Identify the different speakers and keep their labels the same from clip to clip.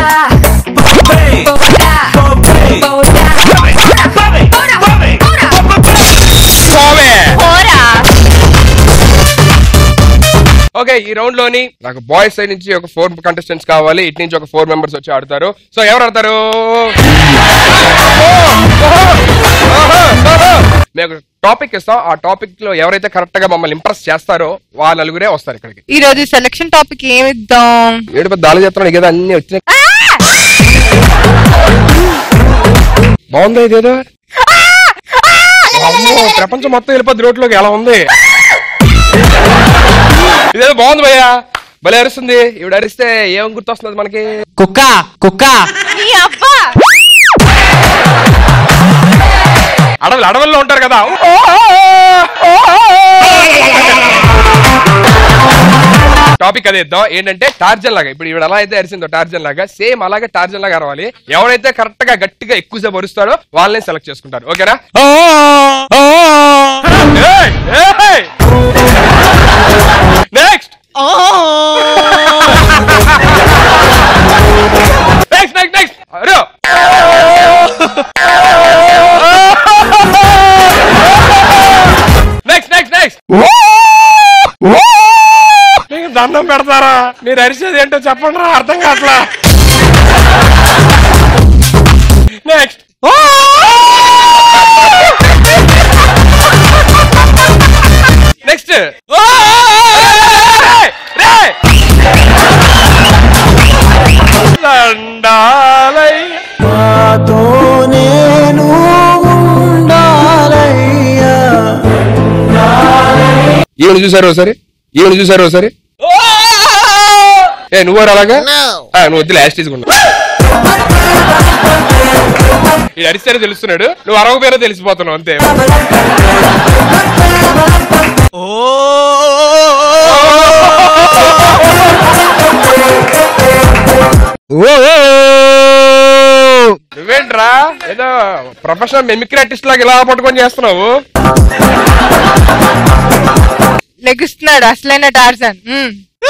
Speaker 1: పోవే
Speaker 2: పోరా
Speaker 1: ఓకే ఈ రౌండ్ లోని నాకు బాయ్స్ సైడ్ నుంచి ఒక ఫోర్ కంటెస్టెంట్స్ కావాలి ఇటు నుంచి ఒక ఫోర్ మెంబర్స్ వచ్చి ఆడతారు సో ఎవరు ఆడతారు మేము టాపిక్ ఇస్తాం ఆ టాపిక్ లో ఎవరైతే కరెక్ట్ గా మమ్మల్ని ఇంప్రెస్ చేస్తారో వాళ్ళ నలుగురే వస్తారు ఇక్కడికి
Speaker 2: ఈ రోజు సెలక్షన్ టాపిక్ ఏమిద్దాం
Speaker 1: ఏడు పెద్ద దాని చేస్తున్నాడు కదా అన్ని వచ్చినాయి బాగుంది ఇదేదో అమ్మో, ప్రపంచం మొత్తం వెళ్ళిపోద్ది రోడ్లోకి ఎలా ఉంది ఇదేదో బాగుంది భయ్యా భలే అరుస్తుంది ఇవిడ అరిస్తే ఏం గుర్తొస్తుంది మనకి
Speaker 3: కుక్క కుక్క
Speaker 2: నీ అబ్బా
Speaker 1: అడవులు అడవుల్లో ఉంటారు కదా టాపిక్ అదే ఇద్దాం ఏంటంటే టార్జన్ లాగా ఇప్పుడు ఇవిడ ఎలా అయితే అరిసిందో టార్జన్ లాగా సేమ్ అలాగే టార్జన్ లాగా అరవాలి ఎవరైతే కరెక్ట్ గా గట్టిగా ఎక్కువసేపు అరుస్తాడో వాళ్ళని సెలెక్ట్ చేసుకుంటారు ఓకేనా నెక్స్ట్ నెక్స్ట్ నెక్స్ట్ నెక్స్ట్ అరు నెక్స్ట్ నెక్స్ట్ నెక్స్ట్ మీకు దండం పెడతారా మీరు అరిచేది ఏంటో చెప్పండి రా అర్థం కావట్లా నెక్స్ట్ నెక్స్ట్ దండాలై
Speaker 3: మాతో నేను ఉండాలయ్యా
Speaker 1: ఈవిడ చూసారు ఒకసారి ఈవిడ చూసారు ఒకసారి ఏ నువ్వు అలాగా ఆ, నువ్వు వద్దు లాస్ట్ తీసుకున్నా ఇది అరిస్తారో తెలుస్తున్నాడు నువ్వు అరవ పేరో తెలిసిపోతున్నావు అంతే నువ్వేంట్రా ఏదో ప్రొఫెషనల్ మెమిక్రీ ఆర్టిస్ట్ లాగా ఇలా పట్టుకొని చేస్తున్నావు
Speaker 2: లెగుస్తున్నాడు అసలైన టార్జన్ మ్మ్.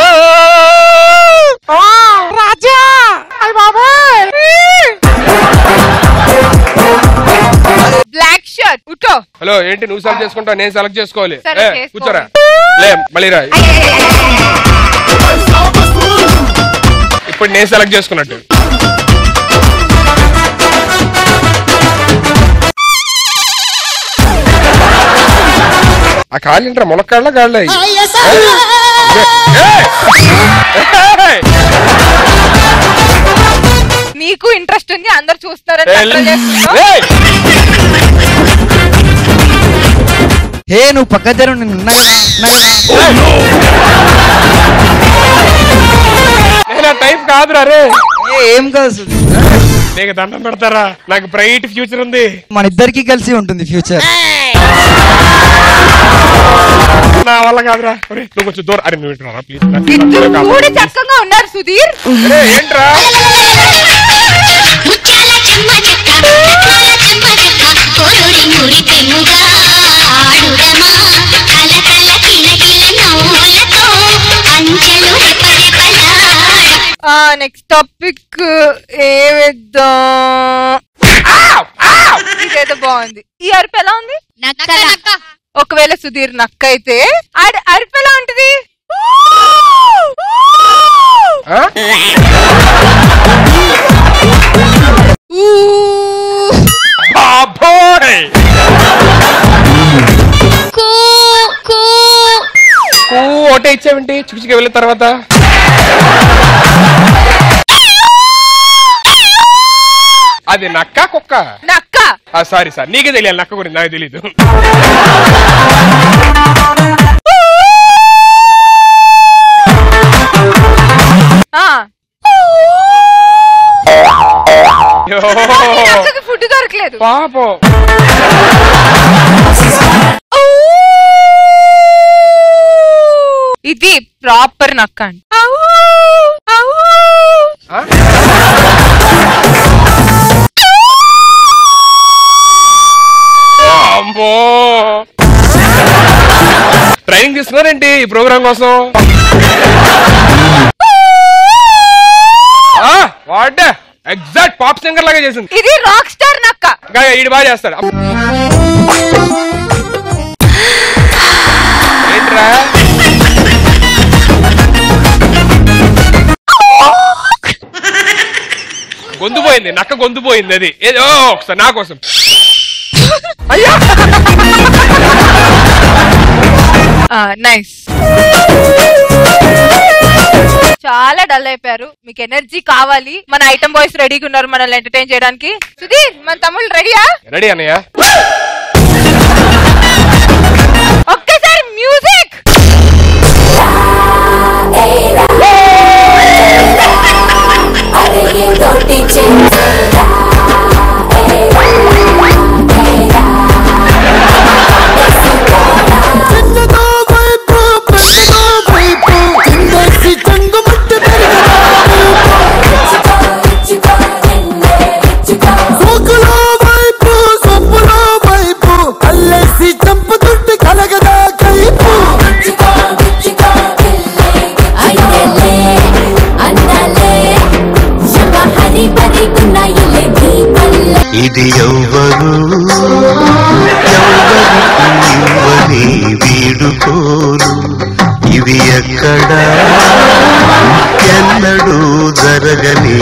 Speaker 2: బ్లాక్ షర్ట్ ఉటో
Speaker 1: హలో ఏంటి నువ్వు సెలెక్ట్ చేసుకుంటావు నేను సెలెక్ట్ చేసుకోవాలి
Speaker 2: సరే,
Speaker 1: ఏ,
Speaker 2: చేసుకో.
Speaker 1: కూర్చోరా లే మళ్ళీ రా ఇప్పుడు నేను సెలెక్ట్ చేసుకున్నట్టు ఆ కాళ్ళు ఏంట్రా ములక్కాళ్ళ కాళ్ళ
Speaker 2: నీకు ఇంట్రెస్ట్ ఉంది అందరు చూస్తున్నారని control చేస్తున్నావు.
Speaker 3: హే నువ్వు పక్క తెరు నేను ఉన్నా కదా, ఉన్నా కదా.
Speaker 1: నేను ఆ టైప్ కాదురా రే
Speaker 3: ఏ, ఏం కాదు సుధీర్.
Speaker 1: నీకు దండం పెడతారా నాకు బ్రైట్ ఫ్యూచర్ ఉంది
Speaker 3: మన ఇద్దరికి కలిసి ఉంటుంది ఫ్యూచర్
Speaker 1: నా వల్ల కాదురా ఒరే, నువ్వు కొంచెం దూరం అరే నువ్వు ఇటురా ప్లీజ్
Speaker 2: ఇద్దరు కూడి చక్కగా ఉన్నారు సుధీర్
Speaker 1: ఏంట్రా
Speaker 4: ముత్యాల చెమ్మ చెక్క రత్నాల చెమ్మ చెక్క కోరుడి ముడి పెనుగా ఆడుదమా కల కల కిల కిల నవ్వులతో అంచెలు రెపరెపలా
Speaker 2: ఆ నెక్స్ట్ టాపిక్ ఏమిద్దాం ఇదేదో బాగుంది ఈ అరుపు ఎలా ఉంది
Speaker 4: నక్క నక్క
Speaker 2: ఒకవేళ సుధీర్ నక్క అయితే ఆడి అరుపు ఎలా ఉంటది
Speaker 1: ఆ?
Speaker 2: ఊ.
Speaker 1: బాబోయ్
Speaker 4: కూ కూ
Speaker 1: కూ ఒకటే ఇచ్చావేంటి చుకుచుకి వెళ్ళిన తర్వాత అది నక్క కుక్క
Speaker 2: నక్క
Speaker 1: సారీ సార్ నీకే తెలియాలి నక్క గురించి నాకు తెలీదు
Speaker 2: ఆ.
Speaker 1: అయ్యో,
Speaker 2: నక్కకి ఫుడ్ దొరకలేదు
Speaker 1: పాపం
Speaker 2: ఇది ప్రాపర్ నక్క అండి
Speaker 1: ఆ? అమ్మో ట్రైనింగ్ తీసుకున్నారేంటి ఈ ప్రోగ్రామ్ కోసం ఆ, వాడే ఎగ్జాక్ట్ పాప్ సింగర్ లాగా చేసింది
Speaker 2: ఇది రాక్ స్టార్ నక్క
Speaker 1: ఇంకా ఈడు బాగా చేస్తాడు ఏంట్రా గొంతు పోయింది నక్క గొంతు పోయింది అది ఏదో ఒకసారి నా కోసం అయ్యా
Speaker 2: నైస్ చాలా డల్ అయిపోయారు మీకు ఎనర్జీ కావాలి మన ఐటమ్ బాయ్స్ రెడీగా ఉన్నారు మనల్ని ఎంటర్టైన్ చేయడానికి సుధీర్ మన తమ్ముళ్ళు రెడీయా
Speaker 1: రెడీ అన్నయ్య
Speaker 2: ఒక్కసారి మ్యూజిక్
Speaker 5: చిన్నదో వైపు పెద్దదో వైపు కిందేసి చెంగు ముట్టి సోకులో వైపు సొప్పులో వైపు కల్లేసి చంపుతుంటే కలగదా కైపు
Speaker 6: ఇది ఎవ్వరు ఎవ్వరికి ఇవ్వని వీడుకోలు ఇవి ఎక్కడ ఎన్నడూ జరగని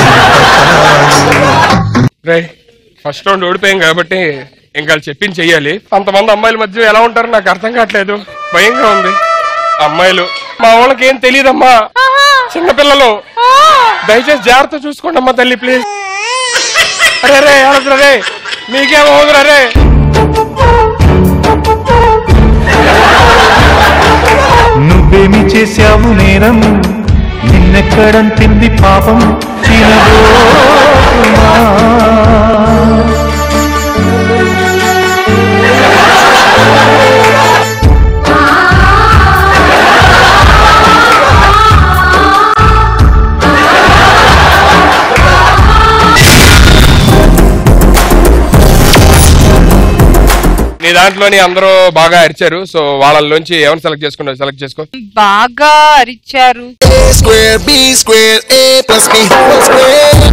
Speaker 1: రే ఫస్ట్ రౌండ్ ఓడిపోయాం కాబట్టి ఇంకా వాళ్ళు చెప్పింది చెయ్యాలి అంతమంది అమ్మాయిల మధ్య ఎలా ఉంటారో నాకు అర్థం కావట్లేదు భయంగా ఉంది అమ్మాయిలు మా వాళ్ళకి ఏం తెలియదమ్మా చిన్నపిల్లలు దయచేసి జాగ్రత్త చూసుకోండి అమ్మా తల్లి ప్లీజ్ అరే రే ఎవరు రే మీకేం అవుతురా రే
Speaker 7: నువ్వేమి చేశావు నేరం నిన్నెక్కడంతింది పాపం చినబోమా
Speaker 1: నీ దాంట్లోని అందరూ బాగా అరిచారు సో వాళ్ళలోంచి ఎవరిని సెలెక్ట్ చేసుకున్నావు సెలెక్ట్ చేసుకో
Speaker 2: బాగా అరిచారు
Speaker 5: A square B square A plus B whole square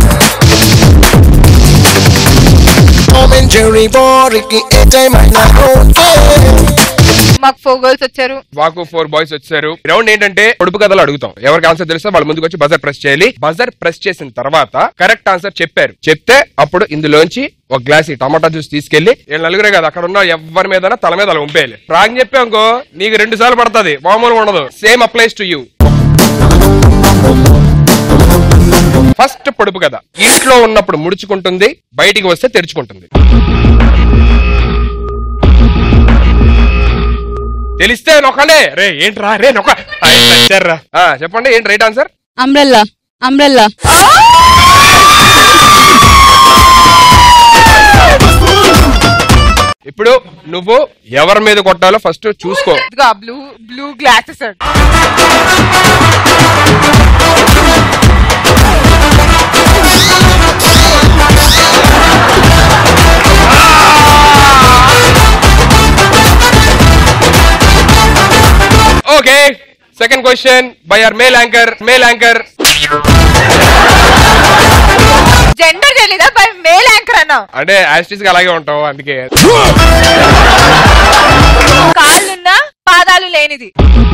Speaker 5: Tom and Jerry Boriki a time I not okay
Speaker 2: మాకు ఫోర్ గర్ల్స్ వచ్చారు
Speaker 1: వాకు ఫోర్ బాయ్స్ వచ్చారు రౌండ్ ఏంటంటే పొడుపు కథలు అడుగుతాం ఎవరికి ఆన్సర్ తెలిస్తే వాళ్ళ ముందుకు వచ్చి బజర్ ప్రెస్ చేయాలి బజర్ ప్రెస్ చేసిన తర్వాత కరెక్ట్ ఆన్సర్ చెప్పారు చెప్తే అప్పుడు ఇందులోంచి ఒక గ్లాస్ ఈ టమాటా జ్యూస్ తీసుకెళ్లి వీళ్ళు నలుగురే కదా అక్కడ ఉన్న ఎవరి మీద తల మీద అలా ఉంపేయాలి రాంగ్ చెప్పాంకో నీకు రెండు సార్లు పడుతుంది మామూలుగా ఉండదు same applies to you first పొడుపు కథ ఇంట్లో ఉన్నప్పుడు ముడుచుకుంటుంది బయటికి వస్తే తెరుచుకుంటుంది తెలిస్తే నొక్కలే రే ఏంట్రా రే నొక్క ఆ, ఏంటి నచ్చారురా? ఆ, చెప్పండి ఏంటి రైట్ ఆన్సర్
Speaker 8: అంబ్రెల్లా అంబ్రెల్లా
Speaker 1: ఇప్పుడు నువ్వు ఎవరి మీద కొట్టాలో ఫస్ట్ చూసుకో
Speaker 2: ఇదిగో blue blue glasses
Speaker 1: okay second question by or male anchor male anchor
Speaker 2: gender తెలీదా బై మేల్ యాంకర్ అన్నావు
Speaker 1: అంటే యాస్టిస్ గా అలాగే ఉంటావు అందుకే
Speaker 2: కాళ్ళున్నా పాదాలు లేనిది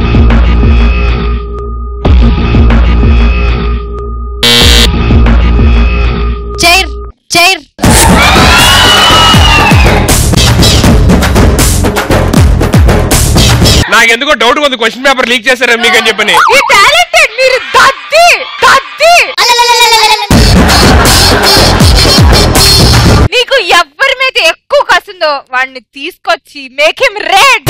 Speaker 8: చైర్ చైర్
Speaker 1: నాకు ఎందుకో డౌట్ ఉంది క్వశ్చన్ పేపర్ లీక్ చేశారా మీకు అని చెప్పని
Speaker 2: ఈ టాలెంటెడ్ మీరు దద్ది దద్ది నీకు ఎవరి మీద ఎక్కువ కసిందో వాడిని తీసుకొచ్చి మేక్ హిమ్ రెడ్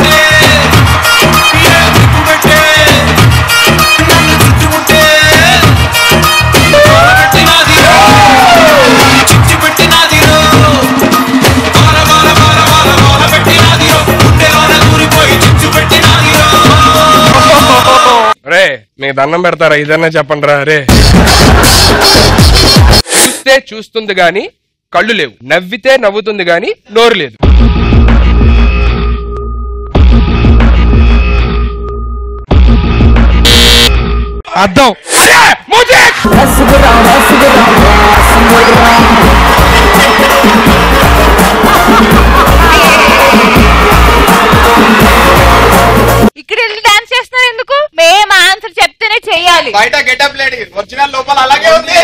Speaker 1: రే మీకు దండం పెడతారా ఇదన్నా చెప్పండి రా రే చూస్తే చూస్తుంది గాని కళ్ళు లేవు నవ్వితే నవ్వుతుంది గాని నోరు లేదు
Speaker 3: అర్థం
Speaker 1: అరే! మూతి!
Speaker 2: ఇక్కడ వెళ్ళి డాన్స్ చేస్తున్నారు ఎందుకు మేము ఆన్సర్ చెప్తేనే చెయ్యాలి
Speaker 9: బయట గెటప్ లేడీ ఒరిజినల్ లోపల అలాగే ఉంది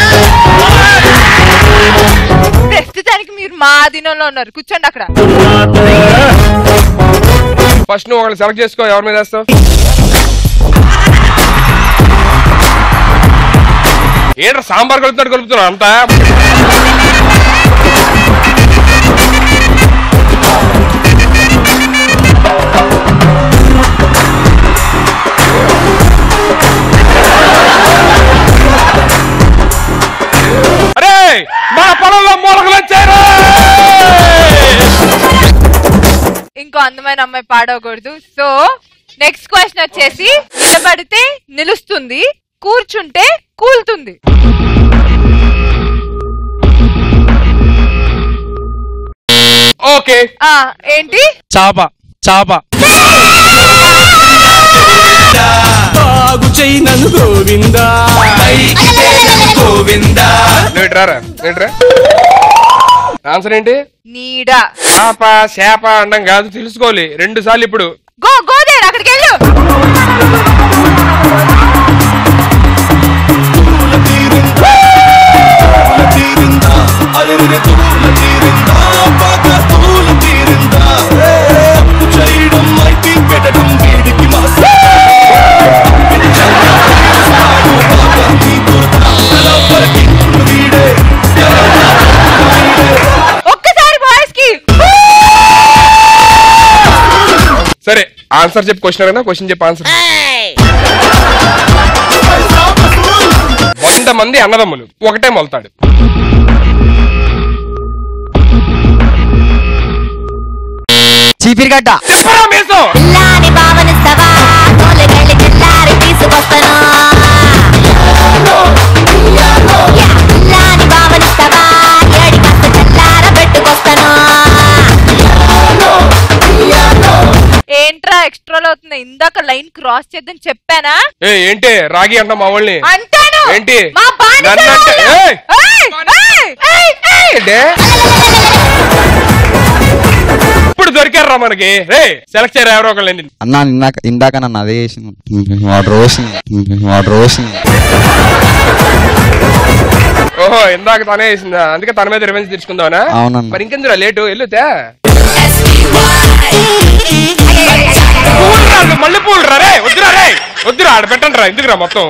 Speaker 2: ప్రస్తుతానికి మీరు మా ఆధీనంలో ఉన్నారు కూర్చోండి అక్కడ
Speaker 1: ఫస్ట్ నువ్వు ఒకళ్ళు సెలెక్ట్ చేసుకో ఎవరి మీద వేస్తావు ఏంట్రా సాంబార్ కలుపుతాడు కలుపుతున్నావు అంతా అరే మా పొలంలో మూలకలు వచ్చారు
Speaker 2: ఇంకో అందమైన అమ్మాయి పాడవకూడదు సో నెక్స్ట్ క్వశ్చన్ వచ్చేసి నిలబడితే నిలుస్తుంది కూర్చుంటే కూలుతుంది
Speaker 1: ఓకే
Speaker 2: ఆ ఏంటి
Speaker 3: చాప చాప
Speaker 10: బాగు చెయ్యి నన్ను గోవిందా గోవిందా
Speaker 1: లేట్రారా లేట్రా ఆన్సర్ ఏంటి
Speaker 2: నీడ
Speaker 1: చేప చేప అండం కాదు తెలుసుకోవాలి రెండు సార్లు ఇప్పుడు
Speaker 2: గో గో దేర్ అక్కడికి వెళ్ళు ఒక్కసారి బాయ్స్ కి
Speaker 1: సరే ఆన్సర్ చెప్పి క్వశ్చన్ అడిగినా క్వశ్చన్ చెప్పి ఆన్సర్ వంద మంది అన్నదమ్ములు ఒకటే మొలతాడు
Speaker 3: చీపిరి గడ్డ
Speaker 1: చెప్పరా మీసం
Speaker 4: పిల్లాని భావనిస్తావా తోలుకెళ్ళి తెల్లారి తీసుకొస్తాను యా, పిల్లాని భావనిస్తావా ఏడి కాస్త తెల్లార పెట్టుకొస్తాను
Speaker 2: ఏంట్రా ఎక్స్ట్రాలో అవుతుంది ఇందాక లైన్ క్రాస్ చేద్దని చెప్పానా
Speaker 1: ఏ ఏంటి రాగి అంట మా వాళ్ళని
Speaker 2: అంటాను
Speaker 1: ఏంటి
Speaker 2: మా బానిస
Speaker 1: నన్ను అంటే-
Speaker 2: వాళ్ళు.
Speaker 1: ఏయ్!
Speaker 2: ఏయ్! ఏయ్! ఏయ్! ఏయ్!
Speaker 1: ఏంటి? ఇప్పుడు దొరికారా మనకి రే సెలెక్ట్ చేయరా ఎవరో ఒకళ్ళని
Speaker 3: అన్నా ఇందాక ఇందాక నన్ను అదే చేసింది వాడు రోసింది వాడు రోసింది
Speaker 1: ఓహో ఇందాక తనే వేసిందా అందుకే తన మీద రివెంజ్ తీర్చుకుందావనా
Speaker 3: అవునన్న.
Speaker 1: మరి ఇంకెందురా లేటు వెళ్ళుతే మళ్ళీ పూలు రా రే వద్దురా రే వద్దురా ఆడ పెట్టండి రా ఎందుకురా మొత్తం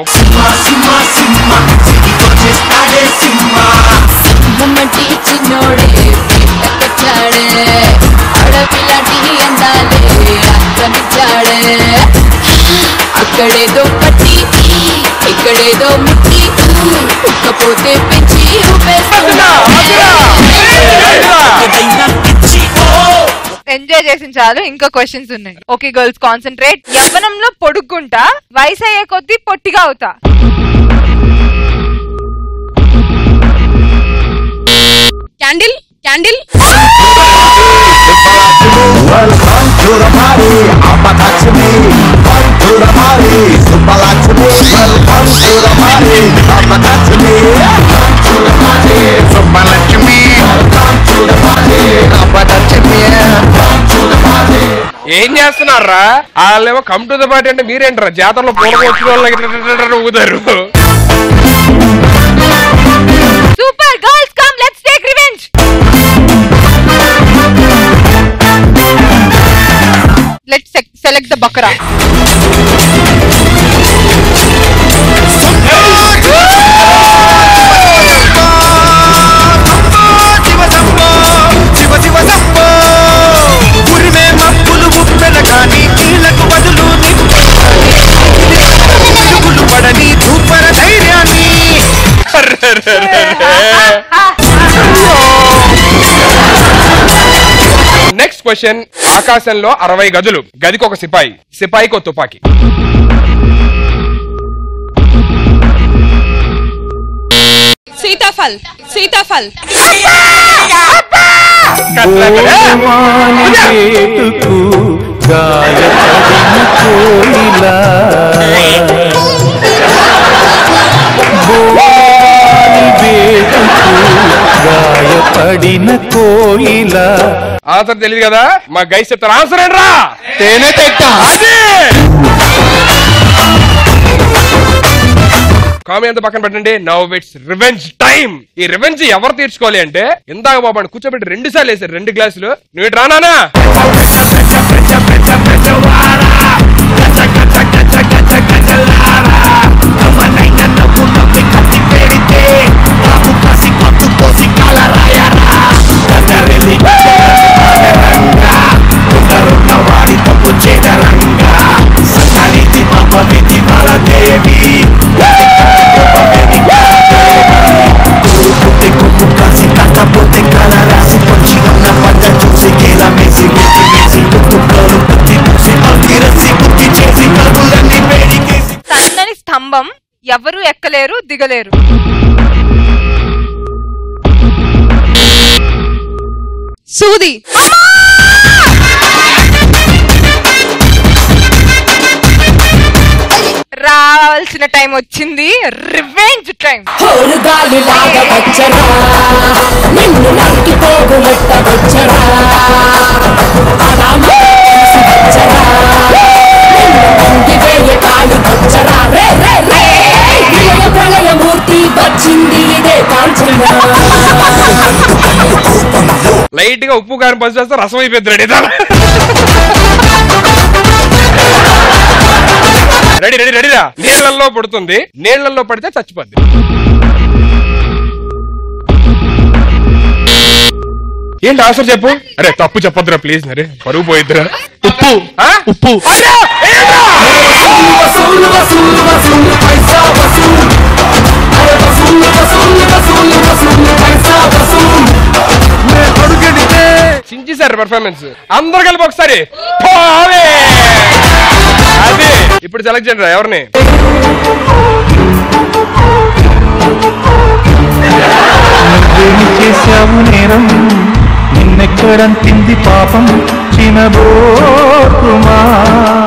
Speaker 8: మమ్మటి చిన్నోడే పెట్టకొచ్చాడే అడవిలాంటి అందాలే ఆక్రమించాడే అక్కడేదో పట్టి ఇక్కడేదో ముట్టి ఉక్కపోతే పెంచి ఊపేస్తున్నా
Speaker 2: ఎంజాయ్ చేసిన చాలు ఇంకా క్వశ్చన్స్ ఉన్నాయి ఓకే గర్ల్స్ కాన్సన్ట్రేట్ యవ్వనంలో పొడుక్కుంటా వయసు అయ్యే కొద్దీ పొట్టిగా అవుతా
Speaker 8: క్యాండిల్ క్యాండిల్
Speaker 1: ఏం చేస్తున్నారా వాళ్ళేమో కమ్ టు ద పార్టీ అంటే మీరేంటారా జాతరలో పూలకు వచ్చిన వాళ్ళకి ఊదారు
Speaker 2: super girls come let's take revenge let's select the బకరా
Speaker 10: పడని ధూపర ధైర్యాన్ని
Speaker 1: నెక్స్ట్ క్వశ్చన్ ఆకాశంలో అరవై గదులు గదికి ఒక సిపాయి సిపాయికి ఒక తుపాకీ
Speaker 8: సీతాఫల్ సీతాఫల్
Speaker 7: వేటుకు గాయపడిన కోయిలా భూమాని వేటుకు కోయిల
Speaker 1: ఆన్సర్ తెలియదు కదా మా గైస్ చెప్తారు ఆన్సర్ ఏంట్రా
Speaker 5: తేనె తెట్ట
Speaker 1: అది కామెడీ అంతా పక్కన పెట్టండి నవ్ ఇట్స్ రివెంజ్ టైం ఈ రివెంజ్ ఎవరు తీర్చుకోవాలి అంటే ఇందాక బాబాను కూర్చోబెట్టి రెండు సార్లు వేసారు రెండు గ్లాసులు నువ్వు ఇటు రానా
Speaker 2: సన్నని స్తంభం ఎవరు ఎక్కలేరు దిగలేరు
Speaker 8: సూది
Speaker 2: రావాల్సిన టైం వచ్చింది రివెంజ్ టైం
Speaker 11: లాగా వచ్చరా నిన్ను నరికి పోగులెట్ట వచ్చరా అలా కలిసి వచ్చరా నిన్ను ముంగి వేయ కాలు వచ్చరా రే రే రే విలయ ప్రళయమూర్తి వచ్చింది ఇదే కాంచన
Speaker 1: లైట్ గా ఉప్పు కారం పసి చేస్తే రసం అయిపోయింది రెడీ రెడీ రెడీ రెడీరా నీళ్ళల్లో పడుతుంది నీళ్ళల్లో పడితే చచ్చిపోద్ది ఏంటి ఆన్సర్ చెప్పు అరే తప్పు చెప్పొద్దురా ప్లీజ్ మరి పరుగు పోయిద్దిరా ఉప్పు ఉప్పు
Speaker 11: వసూలు వసూలు వసూలు పైసా వసూలు అరే వసూలు వసూలు వసూలు వసూలు పైసా వసూలు
Speaker 1: చించేశారు పెర్ఫార్మెన్స్ అందరు కలిపి ఒకసారి పోవే. అది ఇప్పుడు సెలెక్ట్ చేయండి ఎవరిని
Speaker 7: నువ్వేమి చేశావు నేరం నిన్నెక్కడంతింది పాపం చినబోకుమా